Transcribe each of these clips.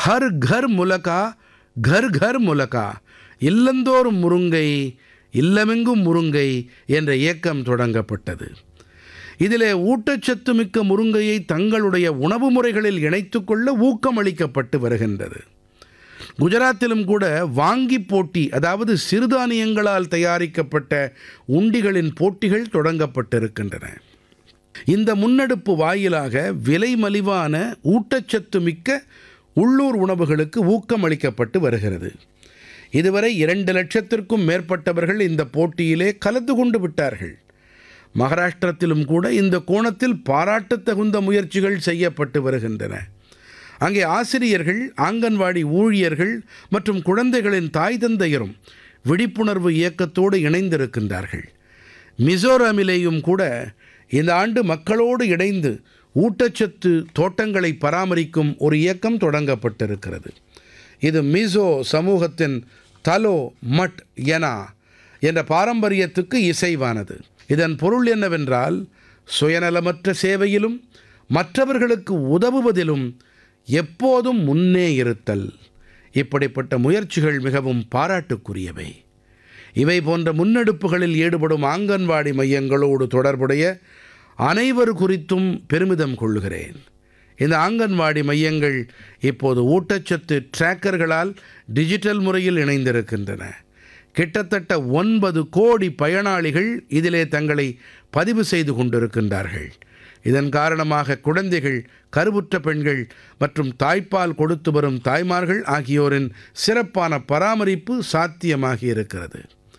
her கர் முலகா கர் கர் முலகா இல்லந்தோறும் முருங்கை இல்லமெங்கும் முருங்கை என்ற இயக்கம் தொடங்கப்பட்டது இதிலே ஊட்டச்சத்து மிக்க முருங்கையை தங்களுடைய உணவு முறைகளில் இணைத்துக் கொள்ள ஊக்கமளிக்கப்பட்டு வருகின்றது குஜராத்திலும் கூட வாங்கி போட்டி அதாவது சிறுதானியங்களால் தயாரிக்கப்பட்ட உண்டிகளின் போட்டிகள் தொடங்கப்பட்டிருக்கின்றன இந்த முன்னெடுப்பு வாயிலாக விலை மலிவான ஊட்டச்சத்து மிக்க உள்ளூர் உணவுகளுக்கு ஊக்கமளிக்கப்பட்டு வருகிறது இதுவரை இரண்டு லட்சத்திற்கும் மேற்பட்டவர்கள் இந்த போட்டியிலே கலந்து கொண்டு விட்டார்கள் மகாராஷ்டிரத்திலும் கூட இந்த கோணத்தில் பாராட்டத் தகுந்த முயற்சிகள் செய்யப்பட்டு வருகின்றன அங்கே ஆசிரியர்கள் ஆங்கன்வாடி ஊழியர்கள் மற்றும் குழந்தைகளின் தாய் தந்தையரும் விழிப்புணர்வு இயக்கத்தோடு இணைந்திருக்கின்றார்கள் மிசோரமிலேயும் கூட இந்த ஆண்டு மக்களோடு இணைந்து ஊட்டச்சத்து தோட்டங்களை பராமரிக்கும் ஒரு இயக்கம் தொடங்கப்பட்டிருக்கிறது இது மிசோ சமூகத்தின் தலோ மட் எனா என்ற பாரம்பரியத்துக்கு இசைவானது இதன் பொருள் என்னவென்றால் சுயநலமற்ற சேவையிலும் மற்றவர்களுக்கு உதவுவதிலும் எப்போதும் முன்னே இருத்தல் இப்படிப்பட்ட முயற்சிகள் மிகவும் பாராட்டுக்குரியவை இவை போன்ற முன்னெடுப்புகளில் ஈடுபடும் ஆங்கன்வாடி மையங்களோடு தொடர்புடைய அனைவர் குறித்தும் பெருமிதம் கொள்கிறேன் இந்த ஆங்கன்வாடி மையங்கள் இப்போது ஊட்டச்சத்து டிராக்கர்களால் டிஜிட்டல் முறையில் இணைந்திருக்கின்றன கிட்டத்தட்ட ஒன்பது கோடி பயனாளிகள் இதிலே தங்களை பதிவு செய்து கொண்டிருக்கின்றார்கள் இதன் காரணமாக குழந்தைகள் கருவுற்ற பெண்கள் மற்றும் தாய்ப்பால் கொடுத்து வரும் தாய்மார்கள் ஆகியோரின் சிறப்பான பராமரிப்பு சாத்தியமாகி இருக்கிறது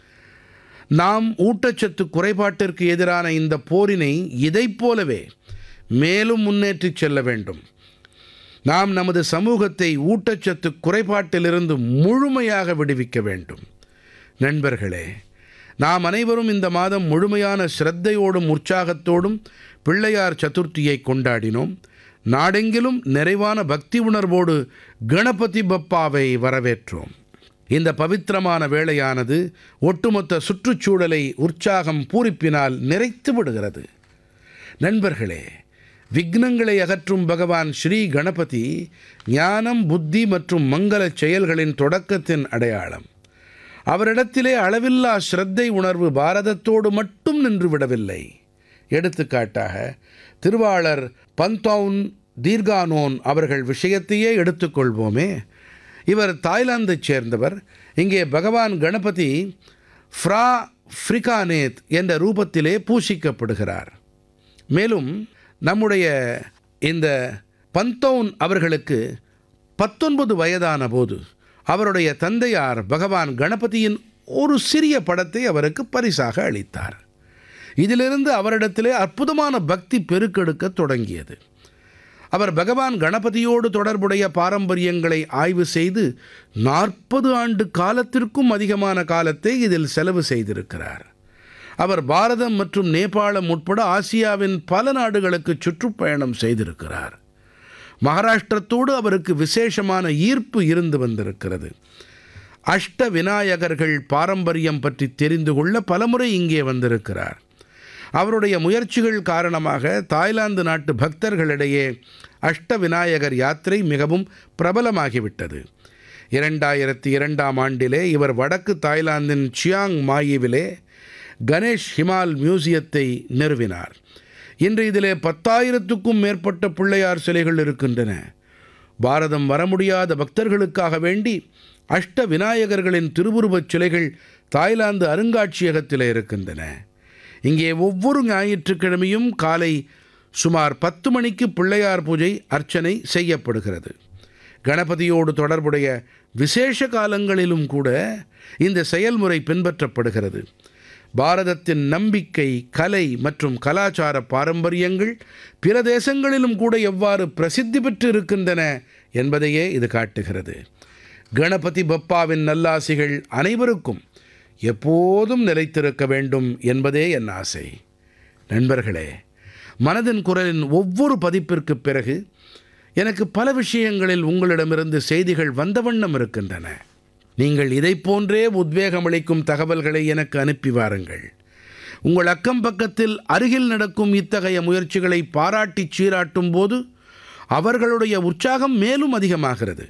நாம் ஊட்டச்சத்து குறைபாட்டிற்கு எதிரான இந்த போரினை இதைப் போலவே மேலும் முன்னேற்றிச் செல்ல வேண்டும் நாம் நமது சமூகத்தை ஊட்டச்சத்து குறைபாட்டிலிருந்து முழுமையாக விடுவிக்க வேண்டும் நண்பர்களே நாம் அனைவரும் இந்த மாதம் முழுமையான சிரத்தையோடும் உற்சாகத்தோடும் பிள்ளையார் சதுர்த்தியை கொண்டாடினோம் நாடெங்கிலும் நிறைவான பக்தி உணர்வோடு கணபதி பப்பாவை வரவேற்றோம் இந்த பவித்திரமான வேளையானது ஒட்டுமொத்த சுற்றுச்சூழலை உற்சாகம் பூரிப்பினால் நிறைத்து விடுகிறது நண்பர்களே விக்னங்களை அகற்றும் பகவான் ஸ்ரீ கணபதி ஞானம் புத்தி மற்றும் மங்களச் செயல்களின் தொடக்கத்தின் அடையாளம் அவரிடத்திலே அளவில்லா ஸ்ரத்தை உணர்வு பாரதத்தோடு மட்டும் நின்று விடவில்லை எடுத்துக்காட்டாக திருவாளர் பந்தௌன் தீர்கானோன் அவர்கள் விஷயத்தையே எடுத்துக்கொள்வோமே இவர் தாய்லாந்தைச் சேர்ந்தவர் இங்கே பகவான் கணபதி ஃப்ரா ஃப்ரிகானேத் என்ற ரூபத்திலே பூசிக்கப்படுகிறார் மேலும் நம்முடைய இந்த பந்தௌன் அவர்களுக்கு பத்தொன்பது வயதான போது அவருடைய தந்தையார் பகவான் கணபதியின் ஒரு சிறிய படத்தை அவருக்கு பரிசாக அளித்தார் இதிலிருந்து அவரிடத்திலே அற்புதமான பக்தி பெருக்கெடுக்க தொடங்கியது அவர் பகவான் கணபதியோடு தொடர்புடைய பாரம்பரியங்களை ஆய்வு செய்து நாற்பது ஆண்டு காலத்திற்கும் அதிகமான காலத்தை இதில் செலவு செய்திருக்கிறார் அவர் பாரதம் மற்றும் நேபாளம் உட்பட ஆசியாவின் பல நாடுகளுக்கு சுற்றுப்பயணம் செய்திருக்கிறார் மகாராஷ்டிரத்தோடு அவருக்கு விசேஷமான ஈர்ப்பு இருந்து வந்திருக்கிறது அஷ்ட விநாயகர்கள் பாரம்பரியம் பற்றி தெரிந்து கொள்ள பலமுறை இங்கே வந்திருக்கிறார் அவருடைய முயற்சிகள் காரணமாக தாய்லாந்து நாட்டு பக்தர்களிடையே அஷ்ட விநாயகர் யாத்திரை மிகவும் பிரபலமாகிவிட்டது இரண்டாயிரத்தி இரண்டாம் ஆண்டிலே இவர் வடக்கு தாய்லாந்தின் சியாங் மாயிவிலே கணேஷ் ஹிமால் மியூசியத்தை நிறுவினார் இன்று இதிலே பத்தாயிரத்துக்கும் மேற்பட்ட பிள்ளையார் சிலைகள் இருக்கின்றன பாரதம் வர முடியாத பக்தர்களுக்காக வேண்டி அஷ்ட விநாயகர்களின் திருவுருவச் சிலைகள் தாய்லாந்து அருங்காட்சியகத்தில் இருக்கின்றன இங்கே ஒவ்வொரு ஞாயிற்றுக்கிழமையும் காலை சுமார் பத்து மணிக்கு பிள்ளையார் பூஜை அர்ச்சனை செய்யப்படுகிறது கணபதியோடு தொடர்புடைய விசேஷ காலங்களிலும் கூட இந்த செயல்முறை பின்பற்றப்படுகிறது பாரதத்தின் நம்பிக்கை கலை மற்றும் கலாச்சார பாரம்பரியங்கள் பிற தேசங்களிலும் கூட எவ்வாறு பிரசித்தி பெற்று இருக்கின்றன என்பதையே இது காட்டுகிறது கணபதி பப்பாவின் நல்லாசிகள் அனைவருக்கும் எப்போதும் நிலைத்திருக்க வேண்டும் என்பதே என் ஆசை நண்பர்களே மனதின் குரலின் ஒவ்வொரு பதிப்பிற்கு பிறகு எனக்கு பல விஷயங்களில் உங்களிடமிருந்து செய்திகள் வந்த வண்ணம் இருக்கின்றன நீங்கள் இதைப் போன்றே உத்வேகமளிக்கும் தகவல்களை எனக்கு அனுப்பி வாருங்கள் உங்கள் அக்கம் பக்கத்தில் அருகில் நடக்கும் இத்தகைய முயற்சிகளை பாராட்டிச் சீராட்டும் போது அவர்களுடைய உற்சாகம் மேலும் அதிகமாகிறது